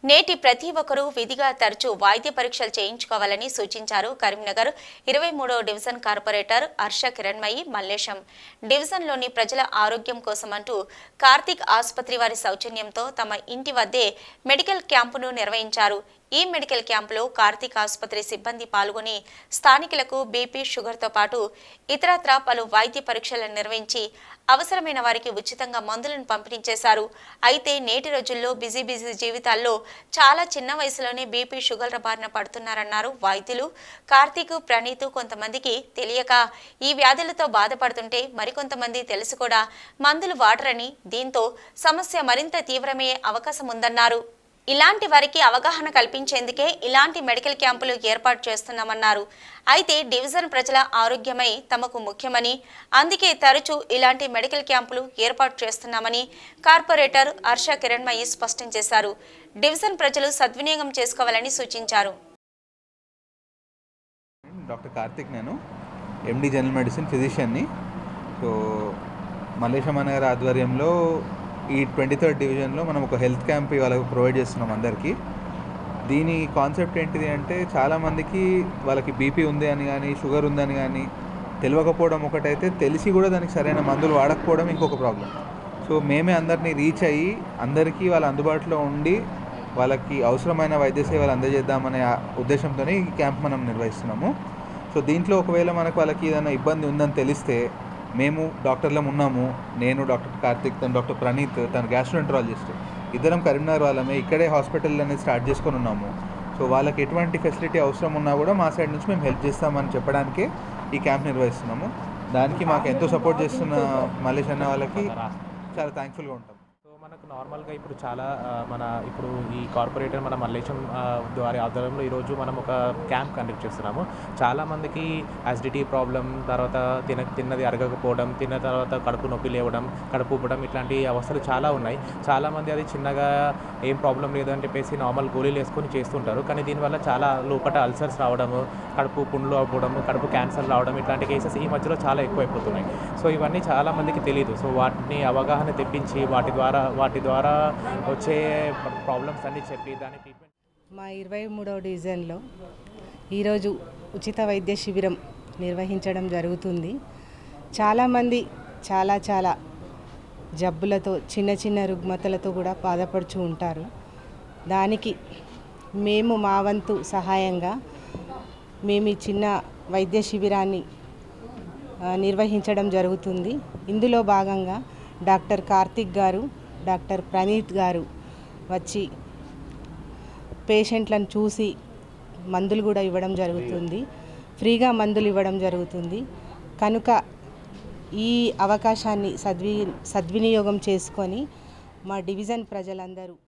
నేటి ప్రతి ఒక్కరూ విధిగా తరచూ వైద్య పరీక్షలు చేయించుకోవాలని సూచించారు కరీంనగర్ ఇరవై మూడవ డివిజన్ కార్పొరేటర్ హర్ష కిరణ్మయి మల్లేశం డివిజన్లోని ప్రజల ఆరోగ్యం కోసమంటూ కార్తీక్ ఆసుపత్రి వారి సౌజన్యంతో తమ ఇంటి వద్దే మెడికల్ క్యాంపును నిర్వహించారు ఈ మెడికల్ క్యాంపులో కార్తీక్ ఆసుపత్రి సిబ్బంది పాల్గొని స్థానికులకు బీపీ షుగర్తో పాటు ఇతరత్రా పలు వైద్య పరీక్షలను నిర్వహించి అవసరమైన వారికి ఉచితంగా మందులను పంపిణీ చేశారు అయితే నేటి రోజుల్లో బిజీ బిజీ జీవితాల్లో చాలా చిన్న వయసులోనే బీపీ షుగర్ల బారిన పడుతున్నారన్నారు వైద్యులు కార్తీక్ ప్రణీత్ కొంతమందికి తెలియక ఈ వ్యాధులతో బాధపడుతుంటే మరికొంతమంది తెలిసి కూడా మందులు వాడరని దీంతో సమస్య మరింత తీవ్రమయ్యే అవకాశం ఉందన్నారు ఇలాంటి వారికి అవగాహన కల్పించేందుకే ఇలాంటి మెడికల్ క్యాంపులు ఏర్పాటు చేస్తున్నామన్నారు అయితే డివిజన్ ప్రజల ఆరోగ్యమై తమకు ముఖ్యమని అందుకే తరచూ ఇలాంటి మెడికల్ క్యాంపులు ఏర్పాటు చేస్తున్నామని కార్పొరేటర్ హర్ష కిరణ్మయి స్పష్టం చేశారు డివిజన్ ప్రజలు సద్వినియోగం చేసుకోవాలని సూచించారు డాక్టర్ కార్తిక్ నేను ఎండి జనరల్ మెడిసిన్ ఫిజిషియన్ని సో మల్లేశం అన్న గారి ఆధ్వర్యంలో ఈ ట్వంటీ థర్డ్ డివిజన్లో మనం ఒక హెల్త్ క్యాంప్ ఇవాళ ప్రొవైడ్ చేస్తున్నాం అందరికీ దీని కాన్సెప్ట్ ఏంటిది అంటే చాలామందికి వాళ్ళకి బీపీ ఉంది అని కానీ షుగర్ ఉందని కానీ తెలియకపోవడం ఒకటైతే తెలిసి కూడా దానికి సరైన మందులు వాడకపోవడం ఇంకొక ప్రాబ్లం సో మేమే అందరినీ రీచ్ అయ్యి అందరికీ వాళ్ళ అందుబాటులో ఉండి వాళ్ళకి అవసరమైన వైద్య సేవలు అందజేద్దామనే ఆ ఉద్దేశంతోనే ఈ క్యాంప్ మనం నిర్వహిస్తున్నాము సో దీంట్లో ఒకవేళ మనకు వాళ్ళకి ఏదైనా ఇబ్బంది ఉందని తెలిస్తే మేము డాక్టర్లం ఉన్నాము నేను డాక్టర్ కార్తిక్ తను డాక్టర్ ప్రణీత్ తను గ్యాస్ట్రోఎంట్రాలజిస్ట్ ఇద్దరం కరీంనగర్ వాళ్ళమే ఇక్కడే హాస్పిటల్ అనేది స్టార్ట్ చేసుకొని ఉన్నాము సో వాళ్ళకి ఎటువంటి ఫెసిలిటీ అవసరం ఉన్నా కూడా మా సైడ్ నుంచి మేము హెల్ప్ చేస్తామని చెప్పడానికే ఈ క్యాంప్ నిర్వహిస్తున్నాము దానికి మాకు ఎంతో సపోర్ట్ చేస్తున్న మలేష్ అన్న వాళ్ళకి చాలా థ్యాంక్ఫుల్గా ఉంటాం సో మనకు నార్మల్గా ఇప్పుడు చాలా ఆ, మన ఇప్పుడు ఈ కార్పొరేటర్ మన మల్లేశం ఆ, వారి ఆధ్వర్యంలో ఈరోజు మనం ఒక క్యాంప్ కండక్ట్ చేస్తున్నాము చాలామందికి యాసిడిటీ ప్రాబ్లం తర్వాత తిన తిన్నది అరగకపోవడం తిన్న తర్వాత కడుపు నొప్పి లేవడం కడుపు ఉబ్బడం ఇట్లాంటి అవస్థలు చాలా ఉన్నాయి చాలామంది అది చిన్నగా ఏం ప్రాబ్లం లేదు అని చెప్పేసి నార్మల్ గోళీలు వేసుకొని చేస్తుంటారు కానీ దీనివల్ల చాలా లోపల అల్సర్స్ రావడము కడుపు పుండ్లు అవ్వడము కడుపు క్యాన్సర్ రావడం ఇట్లాంటి కేసెస్ ఈ మధ్యలో చాలా ఎక్కువైపోతున్నాయి సో ఇవన్నీ చాలా మందికి తెలియదు సో వాటిని అవగాహన తెప్పించి వాటి ద్వారా వాటి ద్వారా వచ్చే ప్రాబ్లమ్స్ అన్నీ చెప్పి దాని ట్రీట్మెంట్ మా ఇరవై మూడవ డివిజన్లో ఈరోజు ఉచిత వైద్య శిబిరం నిర్వహించడం జరుగుతుంది చాలామంది చాలా చాలా జబ్బులతో చిన్న చిన్న రుగ్మతలతో కూడా బాధపడుచు ఉంటారు దానికి మేము మా వంతు సహాయంగా మేము ఈ చిన్న వైద్య శిబిరాన్ని ఆ, నిర్వహించడం జరుగుతుంది ఇందులో భాగంగా డాక్టర్ కార్తిక్ గారు డాక్టర్ ప్రణీత్ గారు వచ్చి పేషెంట్లను చూసి మందులు కూడా ఇవ్వడం జరుగుతుంది ఫ్రీగా మందులు ఇవ్వడం జరుగుతుంది కనుక ఈ అవకాశాన్ని సద్వి సద్వినియోగం చేసుకొని మా డివిజన్ ప్రజలందరూ